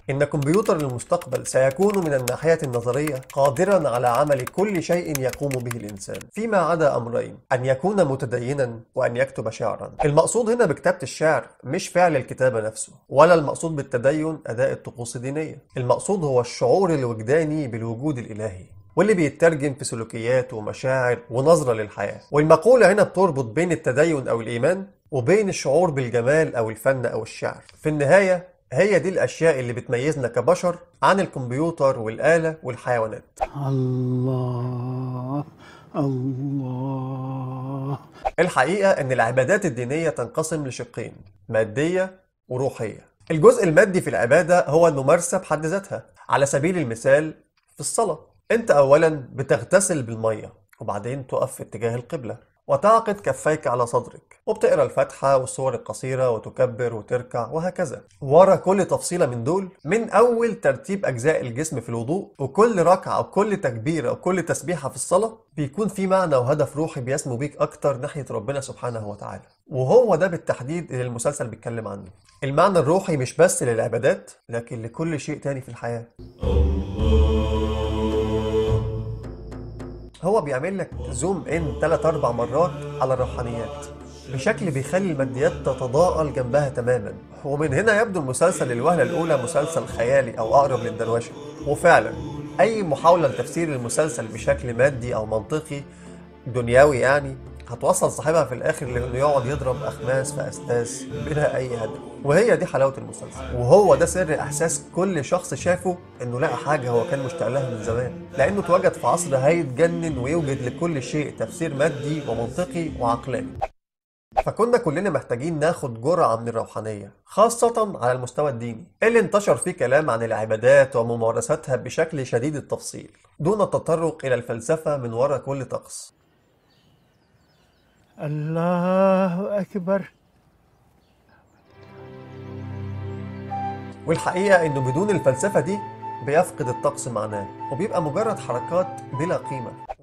إن كمبيوتر المستقبل سيكون من الناحية النظرية قادرا على عمل كل شيء يقوم به الإنسان فيما عدا أمرين أن يكون متدينا وأن يكتب شعرا المقصود هنا بكتابة الشعر مش فعل الكتابة نفسه ولا المقصود بالتدين أداء الطقوس الدينية المقصود هو الشعور الوجداني بالوجود الإلهي واللي بيترجم في سلوكيات ومشاعر ونظرة للحياة والمقولة هنا بتربط بين التدين أو الإيمان وبين الشعور بالجمال أو الفن أو الشعر في النهاية هي دي الأشياء اللي بتميزنا كبشر عن الكمبيوتر والآلة والحيوانات الله الله الحقيقة إن العبادات الدينية تنقسم لشقين مادية وروحية الجزء المادي في العبادة هو الممارسة بحد ذاتها على سبيل المثال في الصلاة أنت أولا بتغتسل بالمية وبعدين تقف في اتجاه القبلة وتعقد كفيك على صدرك وبتقرا الفاتحة والسور القصيرة وتكبر وتركع وهكذا ورا كل تفصيلة من دول من أول ترتيب أجزاء الجسم في الوضوء وكل ركعة وكل تكبيرة وكل تسبيحة في الصلاة بيكون في معنى وهدف روحي بيسمو بيك أكتر ناحية ربنا سبحانه وتعالى وهو ده بالتحديد اللي المسلسل بيتكلم عنه المعنى الروحي مش بس للعبادات لكن لكل شيء تاني في الحياة هو بيعمل لك زوم ان 3 4 مرات على الروحانيات بشكل بيخلي الماديات تتضاءل جنبها تماما ومن هنا يبدو المسلسل للوهلة الأولى مسلسل خيالي أو أقرب للدروشة وفعلا أي محاولة لتفسير المسلسل بشكل مادي أو منطقي دنيوي يعني هتوصل صاحبها في الآخر لأنه يقعد يضرب أخماس في أسداس بلا أي هدف وهي دي حلاوة المسلسل وهو ده سر إحساس كل شخص شافه إنه لقى حاجة هو كان مشتاق لها من زمان لأنه اتوجد في عصر هيتجنن ويوجد لكل شيء تفسير مادي ومنطقي وعقلاني فكنا كلنا محتاجين ناخد جرعة من الروحانية خاصة على المستوى الديني اللي انتشر فيه كلام عن العبادات وممارساتها بشكل شديد التفصيل دون التطرق إلى الفلسفة من وراء كل طقس الله أكبر والحقيقة إنه بدون الفلسفة دي بيفقد الطقس معناه وبيبقى مجرد حركات بلا قيمة